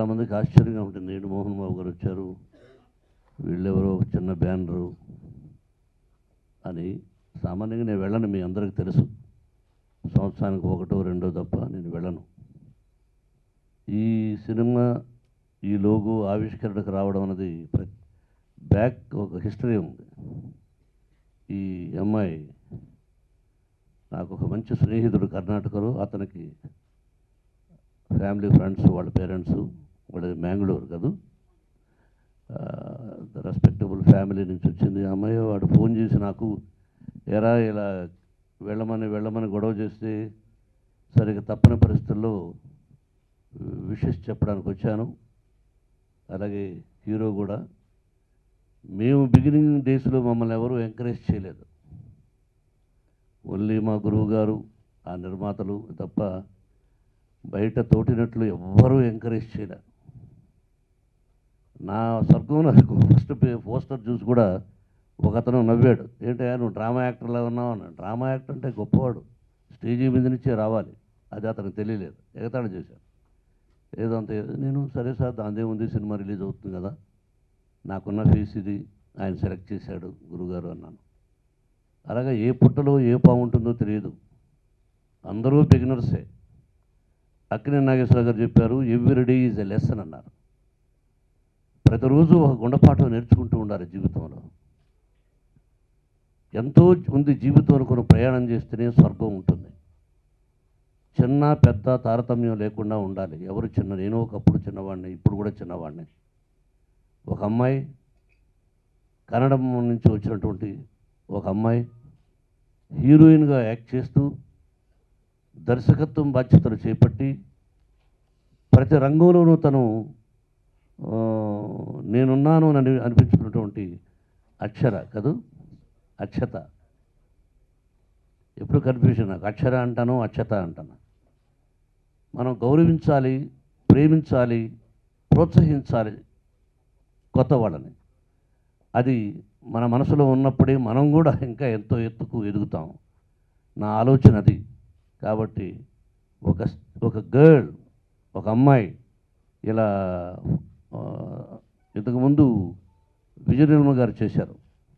చాలామందికి ఆశ్చర్యంగా ఉంటుంది ఏంటి మోహన్ బాబు గారు వచ్చారు వీళ్ళెవరో ఒక చిన్న బ్యానరు అని సామాన్యంగా నేను వెళ్ళను మీ అందరికీ తెలుసు సంవత్సరానికి ఒకటో రెండో తప్ప నేను వెళ్ళను ఈ సినిమా ఈ లోగో ఆవిష్కరణకు రావడం అనేది ప్ర- బ్యాక్ ఒక హిస్టరీ ఉంది ఈ అమ్మాయి నాకు ఒక మంచి స్నేహితుడు కర్ణాటకలో అతనికి ఫ్యామిలీ ఫ్రెండ్స్ వాళ్ళ పేరెంట్స్ వాళ్ళది మ్యాంగ్లూరు కాదు రెస్పెక్టబుల్ ఫ్యామిలీ నుంచి వచ్చింది ఆ అమ్మాయి వాడు ఫోన్ చేసి నాకు ఎరా ఇలా వెళ్ళమని వెళ్ళమని గొడవ చేస్తే సరిగ్గా తప్పని పరిస్థితుల్లో విషెస్ చెప్పడానికి వచ్చాను అలాగే హీరో కూడా మేము బిగినింగ్ డేస్లో మమ్మల్ని ఎవరు ఎంకరేజ్ చేయలేదు ఓన్లీ మా గురువు గారు ఆ నిర్మాతలు తప్ప బయట తోటినట్లు ఎవ్వరూ ఎంకరేజ్ చేయలే నా స్వర్గం నాకు ఫస్ట్ పోస్టర్ చూసి కూడా ఒక అతను నవ్వాడు ఏంటయ్యా నువ్వు డ్రామా యాక్టర్లా ఉన్నావు అన్న డ్రామా యాక్టర్ అంటే గొప్పవాడు స్టేజీ మీద నుంచే రావాలి అది అతనికి తెలియలేదు ఎగతాళి చేశాను ఏదో అంత నేను సరే సార్ దాందే ఉంది సినిమా రిలీజ్ అవుతుంది కదా నాకున్న ఫీజు ఇది ఆయన సెలెక్ట్ చేశాడు గురుగారు అన్నాను అలాగే ఏ పుట్టలో ఏ పాము ఉంటుందో తెలియదు అందరూ బిగినర్సే అక్కినే నాగేశ్వర గారు చెప్పారు every day is a lesson అన్నారు ప్రతిరోజు ఒక గుణపాఠం నేర్చుకుంటూ ఉండాలి జీవితంలో ఎంతో ఉంది జీవితం అనుకుని ప్రయాణం చేస్తేనే స్వర్గం ఉంటుంది చిన్న పెద్ద తారతమ్యం లేకుండా ఉండాలి ఎవరు చిన్న నేను ఒకప్పుడు చిన్నవాడిని ఇప్పుడు కూడా చిన్నవాడిని ఒక అమ్మాయి కన్నడం నుంచి వచ్చినటువంటి ఒక అమ్మాయి హీరోయిన్గా యాక్ట్ చేస్తూ దర్శకత్వం బాధ్యతలు చేపట్టి ప్రతి రంగంలోనూ తను ఆ, నేనున్నాను అని అనిపించుకున్నటువంటి అక్షర కదూ అక్షత ఎప్పుడు కన్ఫ్యూజన్ నాకు అక్షర అంటాను అక్షత అంటాను మనం గౌరవించాలి ప్రేమించాలి ప్రోత్సహించాలి కొత్త వాళ్ళని అది మన మనసులో ఉన్నప్పుడే మనం కూడా ఇంకా ఎంతో ఎత్తుకు ఎదుగుతాం నా ఆలోచన అది కాబట్టి ఒక ఒక గర్ల్ ఒక అమ్మాయి ఇలా ఆ, ఇంతకుముందు విజయ నిర్మల్ గారు చేశారు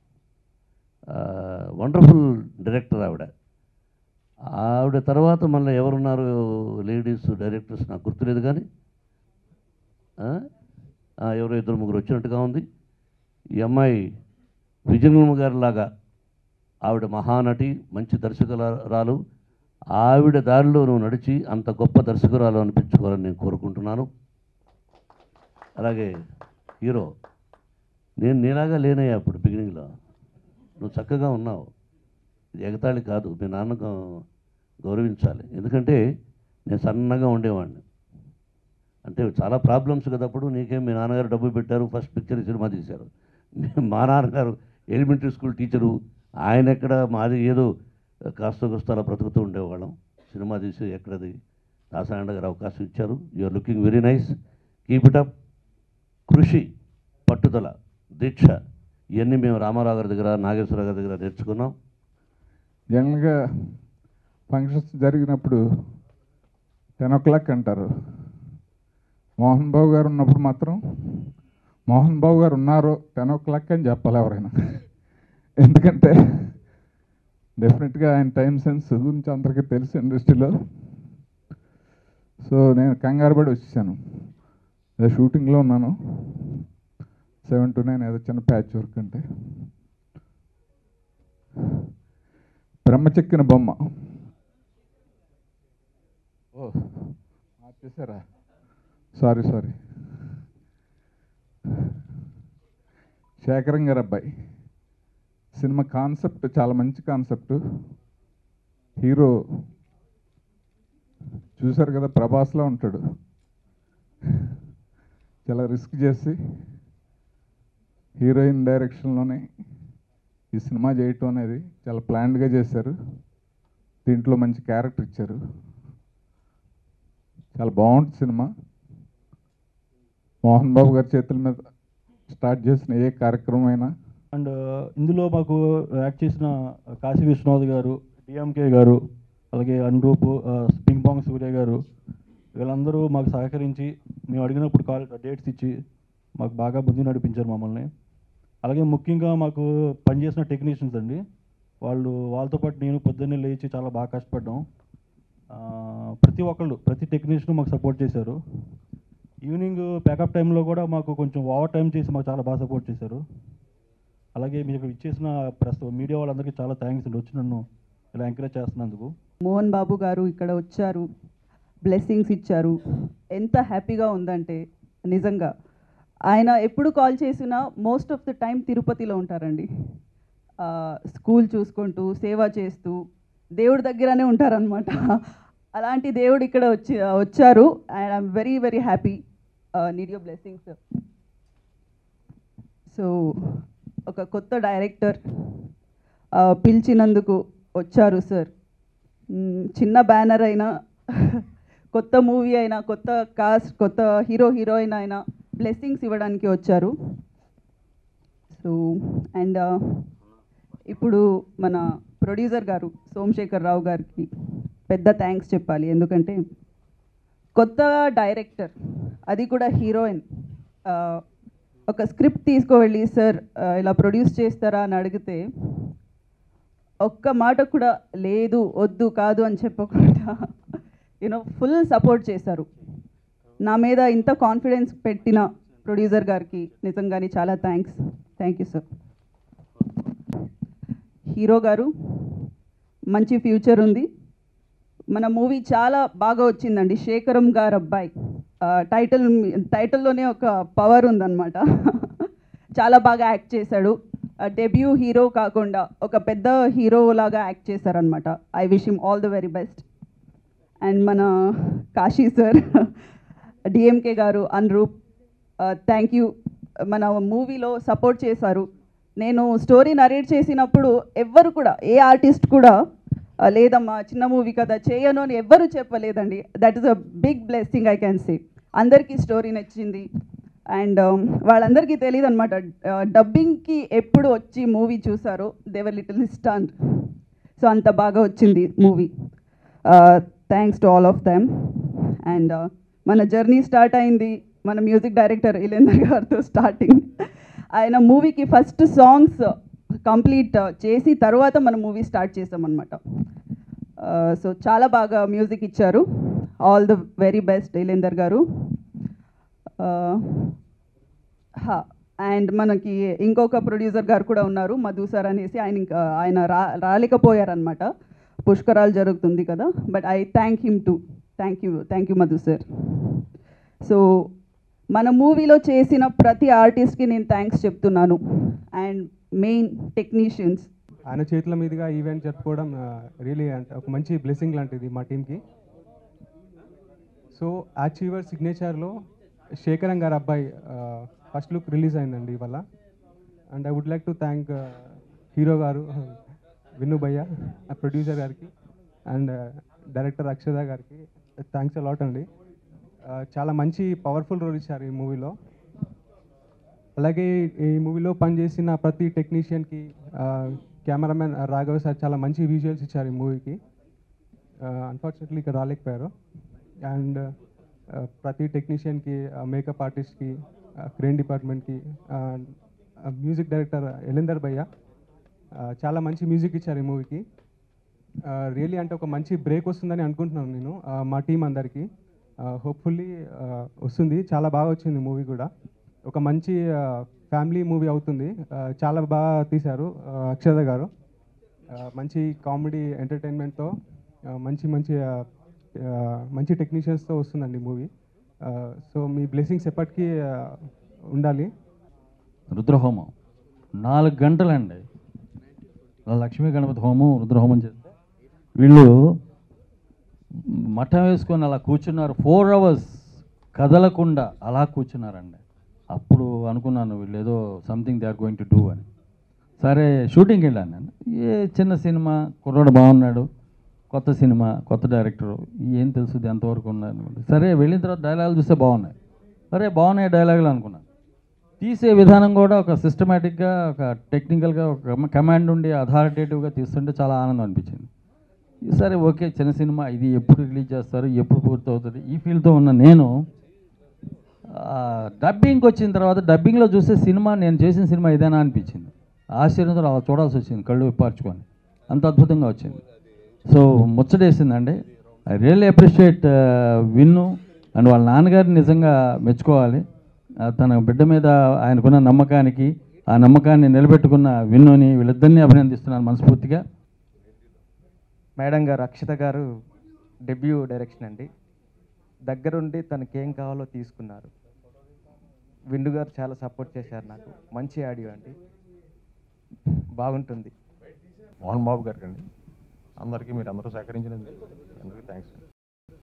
వండర్ఫుల్ డైరెక్టర్ ఆవిడ ఆవిడ తర్వాత మళ్ళీ ఎవరున్నారు లేడీస్ డైరెక్టర్స్ నాకు గుర్తులేదు కానీ ఆ? ఆ, ఎవరో ఇద్దరు ముగ్గురు వచ్చినట్టుగా ఉంది ఈ అమ్మాయి విజయనిర్మ గారి లాగా ఆవిడ మహానటి మంచి దర్శకురాలు ఆవిడ దారిలో నువ్వు నడిచి అంత గొప్ప దర్శకురాలు అనిపించుకోవాలని నేను కోరుకుంటున్నాను అలాగే హీరో నేను నీలాగా లేనయ్యా అప్పుడు బిగినింగ్లో నువ్వు చక్కగా ఉన్నావు ఇది ఎగతాళి కాదు మీ నాన్న గౌ- గౌరవించాలి ఎందుకంటే నేను సన్నగా ఉండేవాడిని అంటే చాలా ప్రాబ్లమ్స్ కదా అప్పుడు నీకేం మీ నాన్నగారు డబ్బు పెట్టారు ఫస్ట్ పిక్చర్ సినిమా తీశారు మా నాన్నగారు ఎలిమెంటరీ స్కూల్ టీచరు ఆయన ఎక్కడ మాది ఏదో కాస్త కోస్త అలా బ్రతుకుతూ ఉండేవాళ్ళం సినిమా తీసి ఎక్కడది దాసాయండ గారు అవకాశం ఇచ్చారు you are looking very nice keep it up కృషి పట్టుదల దీక్ష ఇవన్నీ మేము రామారావు గారి దగ్గర నాగేశ్వర గారి దగ్గర నేర్చుకున్నాం జనరల్గా ఫంక్షన్స్ జరిగినప్పుడు టెన్ ఓ క్లాక్ అంటారు మోహన్ బాబు గారు ఉన్నప్పుడు మాత్రం మోహన్ బాబు గారు ఉన్నారు టెన్ ఓ క్లాక్ అని చెప్పాలి ఎవరైనా ఎందుకంటే డెఫినెట్గా ఆయన టైం సెన్స్ గురించి అందరికీ తెలుసు ఇండస్ట్రీలో సో నేను కంగారు పడి వచ్చేసాను ఏదో షూటింగ్లో ఉన్నాను సెవెన్ టు నైన్ ఏదో చిన్న ప్యాచ్ వర్క్ అంటే బ్రహ్మచెక్కిన బొమ్మ ఓ మార్చేశారా సారీ సారీ శేఖరం గారు అబ్బాయి సినిమా కాన్సెప్ట్ చాలా మంచి కాన్సెప్ట్ హీరో చూశారు కదా ప్రభాస్లో ఉంటాడు చాలా రిస్క్ చేసి హీరోయిన్ డైరెక్షన్లోనే ఈ సినిమా చేయటం అనేది చాలా ప్లాన్డ్గా చేశారు దీంట్లో మంచి క్యారెక్టర్ ఇచ్చారు చాలా బాగుంటుంది సినిమా మోహన్ బాబు గారి చేతుల మీద స్టార్ట్ చేసిన ఏ కార్యక్రమం అయినా అండ్ ఇందులో మాకు యాక్ట్ చేసిన కాశీ విశ్వనాథ్ గారు డిఎంకే గారు అలాగే అనురూప్ ఆ, పింగ్ పాంగ్ సూర్య గారు వీళ్ళందరూ మాకు సహకరించి మేము అడిగినప్పుడు కాల్ డేట్స్ ఇచ్చి మాకు బాగా ముందు నడిపించారు మమ్మల్ని అలాగే ముఖ్యంగా మాకు పనిచేసిన టెక్నీషియన్స్ అండి వాళ్ళు వాళ్ళతో పాటు నేను పొద్దున్నే లేచి చాలా బాగా కష్టపడ్డాం ఆ, ప్రతి ఒక్కళ్ళు ప్రతి టెక్నీషియన్ మాకు సపోర్ట్ చేశారు ఈవినింగ్ ప్యాకప్ టైంలో కూడా మాకు కొంచెం ఓవర్ టైం చేసి మాకు చాలా బాగా సపోర్ట్ చేశారు అలాగే మీకు ఇచ్చేసిన ప్రెస్ మీడియా వాళ్ళందరికీ చాలా థ్యాంక్స్ అండి వచ్చి నన్ను ఇలా ఎంకరేజ్ చేస్తున్నందుకు మోహన్ బాబు గారు ఇక్కడ వచ్చారు బ్లెస్సింగ్స్ ఇచ్చారు ఎంత హ్యాపీగా ఉందంటే నిజంగా ఆయన ఎప్పుడు కాల్ చేసినా మోస్ట్ ఆఫ్ ద టైం తిరుపతిలో ఉంటారండి ఆ, స్కూల్ చూసుకుంటూ సేవ చేస్తూ దేవుడి దగ్గరనే ఉంటారనమాట అలాంటి దేవుడు ఇక్కడ వచ్చి వచ్చారు and I'm very very happy need your blessings so ఒక కొత్త డైరెక్టర్ ఆ, పిలిచినందుకు వచ్చారు సార్ మ్, చిన్న బ్యానర్ అయినా కొత్త మూవీ అయినా కొత్త కాస్ట్ కొత్త హీరో హీరోయిన్ అయినా బ్లెస్సింగ్స్ ఇవ్వడానికి వచ్చారు సో అండ్ ఇప్పుడు మన ప్రొడ్యూసర్ గారు సోమశేఖర్ రావు గారికి పెద్ద థ్యాంక్స్ చెప్పాలి ఎందుకంటే కొత్త డైరెక్టర్ అది కూడా హీరోయిన్ ఆ, ఒక స్క్రిప్ట్ తీసుకువెళ్ళి సార్ ఆ, ఇలా ప్రొడ్యూస్ చేస్తారా అని అడిగితే ఒక్క మాట కూడా లేదు వద్దు కాదు అని చెప్పకుండా యూనో ఫుల్ సపోర్ట్ చేశారు నా మీద ఇంత కాన్ఫిడెన్స్ పెట్టిన ప్రొడ్యూసర్ గారికి నిజంగానే చాలా thanks thank you sir hero గారు మంచి ఫ్యూచర్ ఉంది మన మూవీ చాలా బాగా వచ్చిందండి శేఖరం గారు అబ్బాయి ఆ, టైటిల్ టైటిల్లోనే ఒక పవర్ ఉందన్నమాట చాలా బాగా యాక్ట్ చేశాడు డెబ్యూ హీరో కాకుండా ఒక పెద్ద హీరో లాగా యాక్ట్ చేశారనమాట I wish him all the very best and మన కాశీ సార్ డిఎంకే గారు అనురూప్ థ్యాంక్ యూ మన మూవీలో సపోర్ట్ చేశారు నేను స్టోరీ నరేట్ చేసినప్పుడు ఎవ్వరు కూడా ఏ ఆర్టిస్ట్ కూడా "ఆ, లేదమ్మా చిన్న మూవీ కదా చేయను అని ఎవ్వరు చెప్పలేదండి that is a big blessing I can say అందరికీ స్టోరీ నచ్చింది అండ్ వాళ్ళందరికీ తెలియదు అనమాట డబ్బింగ్కి ఎప్పుడు వచ్చి మూవీ చూసారో దేవర్ లిటిల్ స్టాండ్ సో అంత బాగా వచ్చింది movie thanks to all of them and మన జర్నీ స్టార్ట్ అయింది మన మ్యూజిక్ డైరెక్టర్ ఇలేందర్ గారితో స్టార్టింగ్ ఆయన మూవీకి ఫస్ట్ సాంగ్స్ కంప్లీట్ చేసి తర్వాత మన మూవీ స్టార్ట్ చేసామన్నమాట సో చాలా బాగా మ్యూజిక్ ఇచ్చారు all the very best Ilender గారు అండ్ మనకి ఇంకొక ప్రొడ్యూసర్ గారు కూడా ఉన్నారు మధు సార్ అనేసి ఆయన ఇంకా ఆయన రా రాలేకపోయారనమాట పుష్కరాలు జరుగుతుంది కదా but I thank him to thank you thank you Madhu sir so మన మూవీలో చేసిన ప్రతి ఆర్టిస్ట్కి నేను థ్యాంక్స్ చెప్తున్నాను అండ్ మెయిన్ టెక్నీషియన్స్ ఆయన చేతుల మీదుగా ఈవెంట్ జరుపుకోవడం రియలీ అంటే ఒక మంచి బ్లెస్సింగ్ లాంటిది మా టీంకి సో అచీవర్ సిగ్నేచర్లో శేఖరం గారి అబ్బాయి ఫస్ట్ లుక్ రిలీజ్ అయిందండి ఇవాళ and I would like to thank hero గారు విన్ను భయ్య ప్రొడ్యూసర్ గారికి అండ్ డైరెక్టర్ అక్షద గారికి థ్యాంక్స్ అలాట్ అండి Uh, చాలా మంచి పవర్ఫుల్ రోల్ ఇచ్చారు ఈ మూవీలో అలాగే ఈ మూవీలో పనిచేసిన ప్రతి టెక్నీషియన్కి కెమెరామెన్ రాఘవ సార్ చాలా మంచి విజువల్స్ ఇచ్చారు ఈ మూవీకి అన్ఫార్చునేట్లీ ఇక్కడ రాలేకపోయారు అండ్ ప్రతి టెక్నీషియన్కి మేకప్ ఆర్టిస్ట్కి క్రేన్ డిపార్ట్మెంట్కి మ్యూజిక్ డైరెక్టర్ ఎలిందర్ భయ్య uh, చాలా మంచి మ్యూజిక్ ఇచ్చారు ఈ మూవీకి రియలీ అంటే ఒక మంచి బ్రేక్ వస్తుందని అనుకుంటున్నాను నేను uh, మా టీం అందరికీ హోప్ఫుల్లీ వస్తుంది చాలా బాగా వచ్చింది మూవీ కూడా ఒక మంచి ఫ్యామిలీ మూవీ అవుతుంది Uh, చాలా బాగా తీశారు uh, అక్షత గారు Uh, మంచి కామెడీ ఎంటర్టైన్మెంట్తో మంచి మంచి uh, uh, మంచి టెక్నీషియన్స్తో వస్తుందండి మూవీ సో మీ బ్లెస్సింగ్స్ ఎప్పటికీ uh, ఉండాలి రుద్రహోమం నాలుగు గంటలండి లక్ష్మీ గణపతి హోమం రుద్రహోమం చేస్తే వీళ్ళు మఠం వేసుకొని అలా కూర్చున్నారు ఫోర్ అవర్స్ కదలకుండా అలా కూర్చున్నారండి అప్పుడు అనుకున్నాను వీళ్ళు ఏదో something they are going to do అని సరే షూటింగ్కి వెళ్ళాను నేను ఏ చిన్న సినిమా కుర్రాడు బాగున్నాడు కొత్త సినిమా కొత్త డైరెక్టరు ఏం తెలుసుది ఎంతవరకు ఉన్నాను సరే వెళ్ళిన తర్వాత డైలాగులు చూస్తే బాగున్నాయి సరే బాగున్నాయి డైలాగులు అనుకున్నాను తీసే విధానం కూడా ఒక సిస్టమేటిక్గా ఒక టెక్నికల్గా ఒక కమాండ్ ఉండి అథారిటేటివ్గా తీస్తుంటే చాలా ఆనందం అనిపించింది సరే ఓకే చిన్న సినిమా ఇది ఎప్పుడు రిలీజ్ చేస్తారు ఎప్పుడు పూర్తి అవుతుంది ఈ ఫీల్తో ఉన్న నేను డబ్బింగ్కి వచ్చిన తర్వాత డబ్బింగ్లో చూస్తే సినిమా నేను చేసిన సినిమా ఇదేనా అనిపించింది ఆశ్చర్యంతో అలా చూడాల్సి వచ్చింది కళ్ళు విప్పార్చుకొని అంత అద్భుతంగా వచ్చింది సో ముచ్చటేసిందండి I really appreciate Vinnu and వాళ్ళ నాన్నగారిని నిజంగా మెచ్చుకోవాలి ఆ, తన బిడ్డ మీద ఆయనకున్న నమ్మకానికి ఆ నమ్మకాన్ని నిలబెట్టుకున్న విన్నుని వీళ్ళిద్దరిని అభినందిస్తున్నాను మనస్ఫూర్తిగా మేడం గారు అక్షత గారు డెబ్యూ డైరెక్షన్ అండి దగ్గరుండి తనకేం కావాలో తీసుకున్నారు విండు గారు చాలా సపోర్ట్ చేశారు నాకు మంచి ఆడియో అండి బాగుంటుంది మోహన్ బాబు గారికి అండి అందరికీ మీరు అందరూ సహకరించినందుకు అందరికీ థ్యాంక్స్ అండి